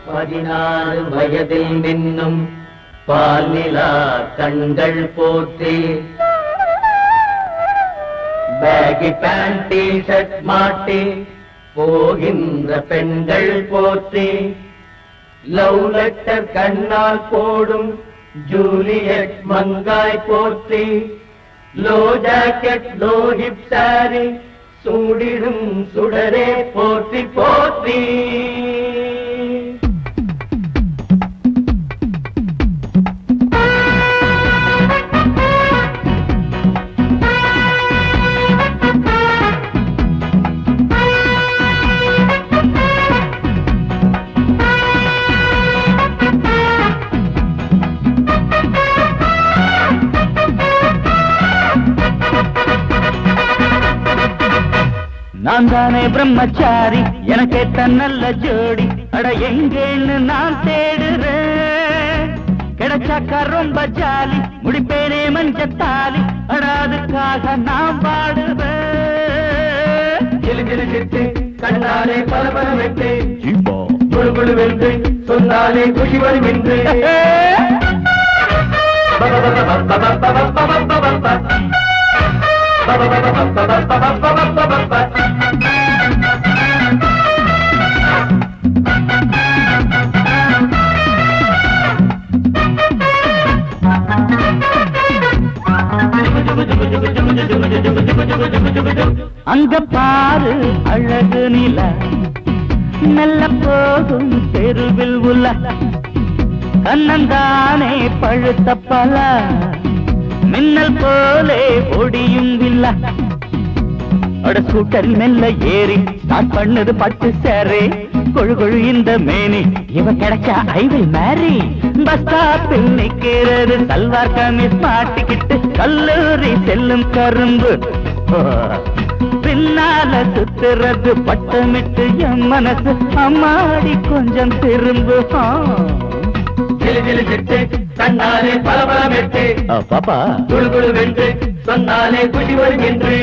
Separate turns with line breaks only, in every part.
பதினாறு வயதில் மின்னும் பால்நிலா கண்கள் போற்றி பேகி பேண்ட் டி ஷர்ட் மாட்டி போகின்ற பெண்கள் போற்றி லவ் லெட்டர் கண்ணால் போடும் ஜூலியட் மங்காய் போற்றி low jacket low hip sari சூடிடும் சுடரே போற்றி போற்றி
நான் தானே பிரம்மச்சாரி எனக்கு நல்ல ஜோடி அட எங்கேன்னு நான் தேடுறேன் கிடைச்சாக்கா ரொம்ப ஜாலி முடிப்பேனே மஞ்சத்தாலி அட அதுக்காக நான் பாடுறேன்
ஜிலு ஜிலு சிட்டு கண்ணாலே பல பல வெட்டு குழு குழு வென்று சொன்னாலே குஷி வரும் என்று
அங்க பாரு அழகு நில மெல்ல போகும் தெருவில் உள்ள கண்ணந்தானே பழுத்த பல மின்னல் போலே ஒடியும் வில்ல அட ஸ்கூட்டரில் மெல்ல ஏறி ஸ்டார்ட் பண்ணது பட்டு சேரே கொழு கொழு இந்த மேனி இவ கிடைச்சா ஐ வில் மேரி பஸ் ஸ்டாப்பில் நிக்கிறது சல்வார் கமிஸ் மாட்டிக்கிட்டு கல்லூரி செல்லும் கரும்பு பின்னால சுத்துறது பட்டமிட்டு என் மனசு அம்மாடி கொஞ்சம் திரும்பு ஆ.
ஜிலு ஜிலு சிட்டு கண்ணாலே பல பல வெட்டு
ஆ, பாப்பா
குழு குழு வென்று சொன்னாலே குஷி வரும் என்று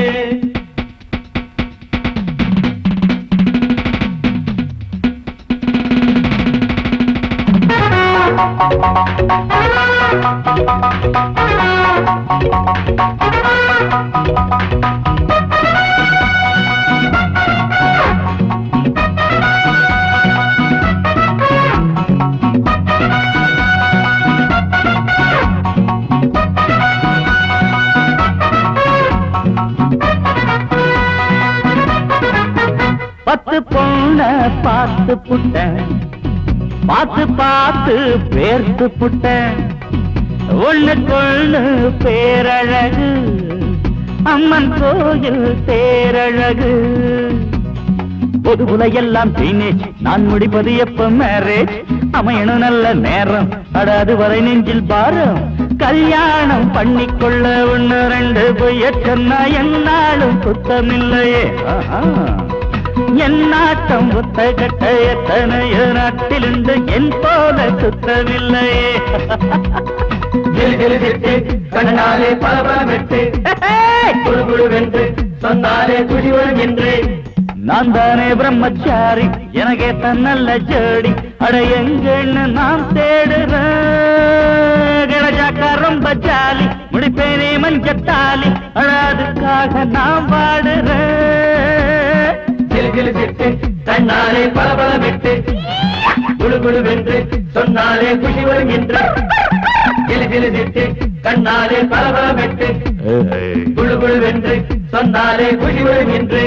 பத்து பொண்ண பார்த்து புட்டேன் பார்த்து பார்த்து பேர்த்து புட்டேன் ஒண்ணுக்கொண்ணு பேரழகு அம்மன் கோயில் தேரழகு பொதுகுல எல்லாம் டீனேஜ் நான் முடிப்பது எப்ப மேரேஜ் அமையணும் நல்ல நேரம் அட அதுவரை நெஞ்சில் பாரம் கல்யாணம் பண்ணிக்கொள்ள ஒண்ணு ரெண்டு பொய்ய சொன்னா என்னாலும் குத்தமில்லையே ஆஹா. என் நாட்டம் ஒத்த கட்ட எத்தனையோ நாட்டிலுண்டு என் போல சுத்தமில்லையே
ஜிலு ஜிலு சிட்டு கண்ணாலே பல பல வெட்டு குழு குழு வென்று சொன்னாலே குஷி வரும் என்று
நான் தானே பிரம்மச்சாரி எனக்கே நல்ல ஜோடி அட எங்கன்னு நான் தேடுறேன் கிடைச்சாக்கா ரொம்ப ஜாலி முடிப்பேனே மஞ்சத்தாலி அட அதுக்காக நான் பாடுறேன்
ஜிலு ஜிலு சிட்டு கண்ணாலே பல பல வெட்டு குழு குழு வென்று சொன்னாலே குஷி வரும் என்று ஜிலு ஜிலு சிட்டு கண்ணாலே பல பல வெட்டு குழு குழு வென்று சொன்னாலே குஷி வரும் என்று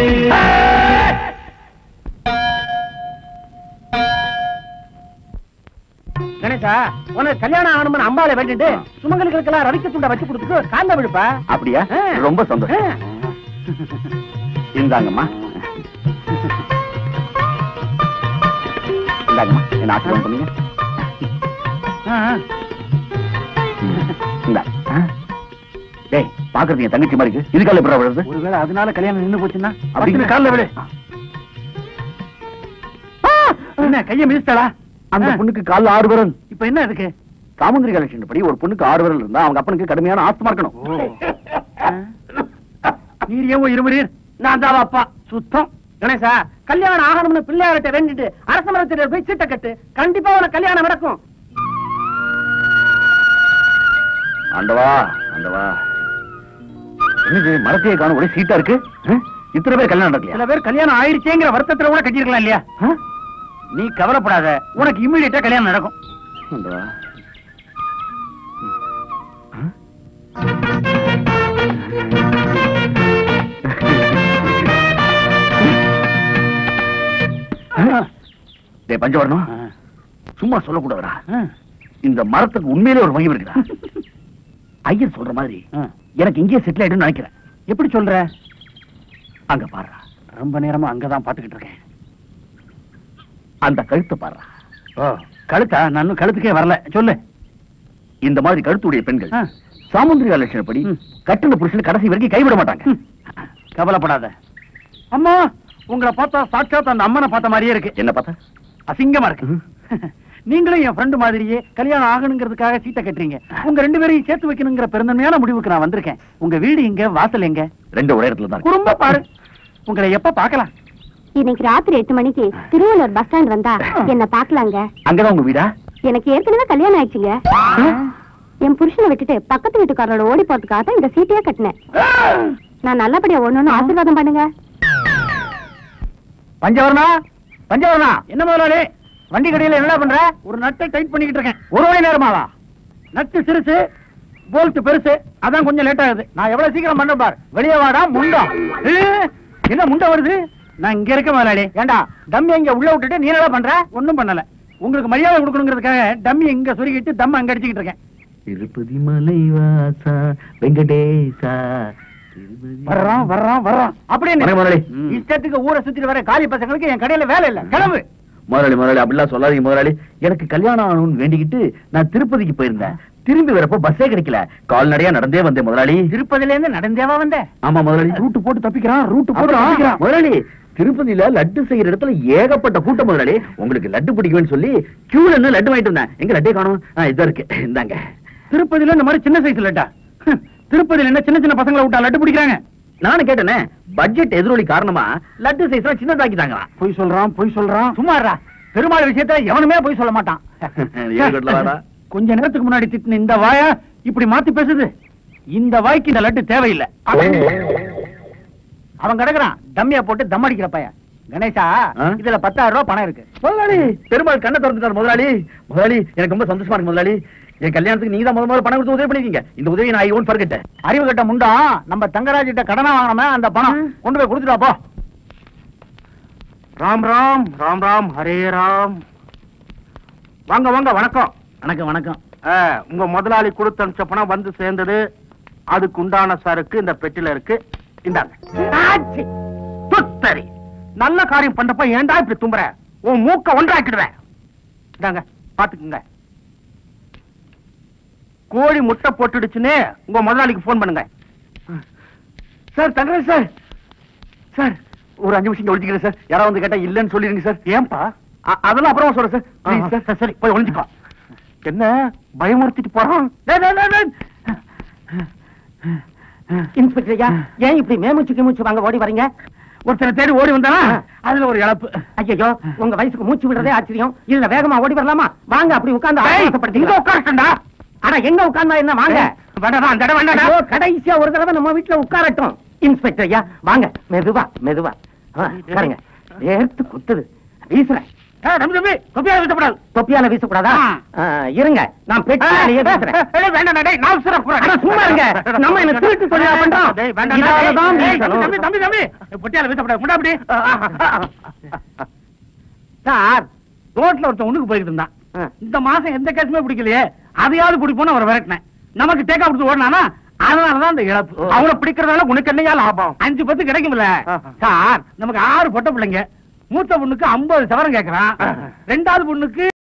கணேசா உனக்கு கல்யாணம் ஆகணும்னு அம்பாவை வேண்டிட்டு சுமங்கலிகளுக்கெல்லாம் ரவிக்க துண்டை வச்சு கொடுத்துட்டு காந்த விழுப்பா
அப்படியா
ஆ.
ரொம்ப சந்தோஷம் இந்தாங்கம்மா இந்தாங்கம்மா என்ன ஆசீர்வாதம் பண்ணுங்க இந்தா ஆ. டேய் பாக்குறது என் தங்கச்சி மாதிரி இருக்கு இதுக்கால எப்படி விழுறது
ஒருவேளை அதனால கல்யாணம் நின்னு போச்சுன்னா
அப்படிங்கிற
காலில் விடு என்ன கைய மிதிச்சிட்டாளா
அந்த
ஆ.
பொண்ணுக்கு கால்ல ஆறு விரல்
இப்ப என்ன இருக்கு
சாமுந்திரி கலெக்ஷன் படி ஒரு பொண்ணுக்கு ஆறு விரல் இருந்தா அவங்க அப்பனுக்கு கடுமையான ஆஸ்துமா இருக்கணும்
நீர் ஏன் இருமுறீர் நான் தான் அப்பா சுத்தம் கணேசா கல்யாணம் ஆகணும்னு பிள்ளையார்கிட்ட வேண்டிட்டு அரச மரத்தில் போய் சீட்டை கட்டு கண்டிப்பா உனக்கு கல்யாணம் நடக்கும்
ஆண்டவா ஆண்டவா என்னது மரத்தையே காணும் ஒரே சீட்டா இருக்கு ஆ? இத்தனை பேர் கல்யாணம் நடக்கலையா
சில பேர் கல்யாணம் ஆயிடுச்சேங்கிற வருத்தத்துல கூட கட்டிருக்கலாம் இல்லையா
ஆ?
நீ கவலைப்படாத உனக்கு இம்மிடியட்டா கல்யாணம் நடக்கும்
ஆண்டவா டேய் பஞ்சவர்ணம் சும்மா சொல்லக்கூடாதுடா இந்த மரத்துக்கு உண்மையிலே ஒரு மகிம் இருக்குடா ஐயர் சொல்ற மாதிரி எனக்கு இங்கேயே செட்டில் ஆயிடும்னு நினைக்கிறேன்
எப்படி சொல்ற
அங்க பாருடா
ரொம்ப நேரமா அங்கதான் பாத்துக்கிட்டு இருக்கேன்
அந்த கழுத்தை பாருடா
ஓ கழுத்தா நான் இன்னும் கழுத்துக்கே வரல சொல்லு
இந்த மாதிரி கழுத்துடைய பெண்கள்
ஆ.
சாமுந்திரிகா லட்சணப்படி
ம்.
கட்டின புருஷன் கடைசி வரைக்கும் கைவிட மாட்டாங்க
ம். கவலைப்படாத அம்மா உங்களை பார்த்தா சாட்சாத் அந்த அம்மனை பார்த்த மாதிரியே இருக்கு
என்ன பார்த்தா
அசிங்கமா இருக்கு நீங்களும் என் ஃப்ரெண்டு மாதிரியே கல்யாணம் ஆகணுங்கிறதுக்காக சீட்டை கட்டுறீங்க உங்க ரெண்டு பேரையும் சேர்த்து வைக்கணுங்கிற பெருந்தன்மையான முடிவுக்கு நான் வந்திருக்கேன் உங்க வீடு இங்க வாசல் எங்க
ரெண்டு ஒரே இடத்துல தான் இருக்கு.
குறும்ப பாரு உங்களை எப்ப பார்க்கலாம்
இன்னைக்கு ராத்திரி எட்டு மணிக்கு திருவள்ளூர் பஸ் ஸ்டாண்ட் வந்தா என்ன பாக்கலாங்க
அங்கதான் உங்க வீடா
எனக்கு ஏற்கனவே கல்யாணம் ஆயிடுச்சுங்க என் புருஷனை விட்டுட்டு பக்கத்து வீட்டுக்காரரோட ஓடி போறதுக்காக தான் இந்த சீட்டையே கட்டினேன் நான் நல்லபடியா ஒண்ணு ஆசீர்வாதம் பண்ணுங்க
பஞ்சவரணா பஞ்சவரணா என்ன முதலாளி வண்டி கடையில என்ன பண்ற ஒரு நட்டை டைட் பண்ணிக்கிட்டு இருக்கேன் ஒரு மணி நேரமாவா நட்டு சிறுசு போல்ட் பெருசு அதான் கொஞ்சம் லேட் ஆகுது நான் எவ்வளவு சீக்கிரம் பண்ண பார் வெளியே வாடா முண்டம் ஏ, என்ன முண்டம் வருது நான் இங்க இருக்க முதலாளி ஏண்டா டம்மி இங்க உள்ள விட்டுட்டு நீ என்ன பண்ற ஒண்ணும் பண்ணல உங்களுக்கு மரியாதை கொடுக்கணுங்கிறதுக்காக டம்மி இங்க சொருகிட்டு தம் அங்க அடிச்சுக்கிட்டு இருக்கேன்
திருப்பதி மலை வாசா வெங்கடேசா
வர்றான் வர்றான் வர்றான் அப்படியே
வணக்கம் முதலாளி.
ம். இஷ்டத்துக்கு ஊரை சுத்திட்டு வர காலி பசங்களுக்கு என் கடையில வேலை இல்ல கிளம்பு
முதலாளி முதலாளி அப்படிலாம் சொல்லாதீங்க முதலாளி எனக்கு கல்யாணம் ஆகணும்னு வேண்டிக்கிட்டு நான் திருப்பதிக்கு போயிருந்தேன் திரும்பி வரப்போ பஸ்ஸே கிடைக்கல கால்நடையா நடந்தே வந்தேன் முதலாளி
திருப்பதில இருந்து நடந்தேவா வந்த
ஆமா முதலாளி
ரூட்டு போட்டு தப்பிக்கிறான் ரூட்டு போட்டு
அப்புறம்
தப்பிக்கிறான்
முதலாளி திருப்பதியில லட்டு செய்யற இடத்துல ஏகப்பட்ட கூட்டம் முதலாளி உங்களுக்கு லட்டு பிடிக்கும்னு சொல்லி கியூல இருந்து லட்டு வாங்கிட்டு வந்தேன் எங்க லட்டே காணும் இதா இருக்கு இந்தாங்க
திருப்பதியில இந்த மாதிரி சின்ன சைஸ் லட்டா ஹம், திருப்பதியில என்ன சின்ன சின்ன பசங்களை விட்டா லட்டு பிடிக்கிறாங்க
நானும் கேட்டேனே பட்ஜெட் எதிரொலி காரணமா லட்டு சைஸ்லாம் சின்னதாக்கிட்டாங்களா
பொய் சொல்றான் பொய் சொல்றான் சும்மாறா பெருமாள் விஷயத்துல எவனுமே பொய் சொல்ல மாட்டான்
இருக்கட்ல வாடா.
கொஞ்ச நேரத்துக்கு முன்னாடி திட்டின இந்த வாயா இப்படி மாத்தி பேசுது இந்த வாய்க்கு இந்த லட்டு தேவையில்லை அவன் கிடக்குறான் டம்மியா போட்டு தம் அடிக்கிற பையன் கணேசா
ஆ?
இதுல பத்தாயிரம் ரூபாய் பணம் இருக்கு
முதலாளி பெருமாள் கண்ணை திறந்துட்டார் முதலாளி முதலாளி எனக்கு ரொம்ப சந்தோஷமா இருக்கு முதலாளி என் கல்யாணத்துக்கு நீங்க தான் முதல் முதல்ல பணம் கொடுத்து உதவி பண்ணிருக்கீங்க இந்த உதவி நான் ஐ ஓன் பர்கிட்ட
அறிவு கட்ட முண்டா நம்ம தங்கராஜ் கிட்ட கடனா வாங்கினோமே அந்த பணம் கொண்டு போய் கொடுத்துட்டா போ ராம் ராம் ராம் ராம் ஹரே ராம் வாங்க வாங்க வணக்கம்
வணக்கம் வணக்கம்
ஆ, உங்க முதலாளி கொடுத்து அனுப்பிச்ச பணம் வந்து சேர்ந்தது அதுக்கு உண்டான சரக்கு இந்த பெட்டில இருக்கு இந்தாங்க ஆச்சி. துத்தரி நல்ல காரியம் பண்றப்ப ஏன்டா இப்படி தும்புற உன் மூக்க ஒன்றாக்கிடுவேன் இந்தாங்க பாத்துக்குங்க கோழி முட்டை போட்டுடுச்சுன்னு உங்க முதலாளிக்கு போன் பண்ணுங்க சார் தங்கராஜ் சார் சார் ஒரு அஞ்சு நிமிஷம் இங்க ஒழிச்சுக்கிறேன் சார் யாராவது வந்து கேட்டா இல்லன்னு சொல்லிருங்க சார் ஏன்பா அதெல்லாம் அப்புறமா சொல்றேன் சார் Please, சார் சார், சரி போய் ஒளிஞ்சுக்கோ என்ன பயமுறுத்திட்டு போறான் இன்ஸ்பெக்டர் ஐயா ஏன் இப்படி மேமுச்சு கிமுச்சு வாங்க ஓடி வரீங்க ஒருத்தரை தேடி ஓடி வந்தானா அதுல ஒரு இழப்பு ஐயோ உங்க வயசுக்கு மூச்சு விடுறதே ஆச்சரியம் இதுல வேகமா ஓடி வரலாமா வாங்க அப்படி உட்கார்ந்து இங்க உட்காரட்டும்டா ஆனா எங்க உட்கார்ந்தா என்ன வாங்க வேண்டாம் அந்த இடம் வேண்டாம் கடைசியா ஒரு தடவை நம்ம வீட்டுல உட்காரட்டும் இன்ஸ்பெக்டர் ஐயா வாங்க மெதுவா மெதுவா ஆ, உட்காருங்க வேர்த்து குத்துது வீசுறேன் தொப்பியால வீசக்கூடாது தொப்பியால வீசக்கூடாதா ஆ, இருங்க நான் பெட்டியாலேயே வீசுறேன் அட, சும்மா இருங்க நம்ம என்ன திருட்டு தொழிலா பண்றோம் இதாலதான் வீசணும். சார் ரோட்ல ஒருத்தன் ஒண்ணுக்கு போயிட்டு இருந்தான் இந்த மாசம் எந்த கேஸுமே பிடிக்கலையே அதையாவது பிடிப்போம்னு அவரை விரட்டினேன் நமக்கு டேக்கா கொடுத்து ஓடினானா அதனாலதான் இந்த இழப்பு அவரை பிடிக்கிறதால உனக்கு என்னையா லாபம் அஞ்சு பத்து கிடைக்கும்ல சார் நமக்கு ஆறு பொட்ட பிள்ளைங்க மூத்த பொண்ணுக்கு ஐம்பது சவரம் கேக்குறான் ரெண்டாவது பொண்ணுக்கு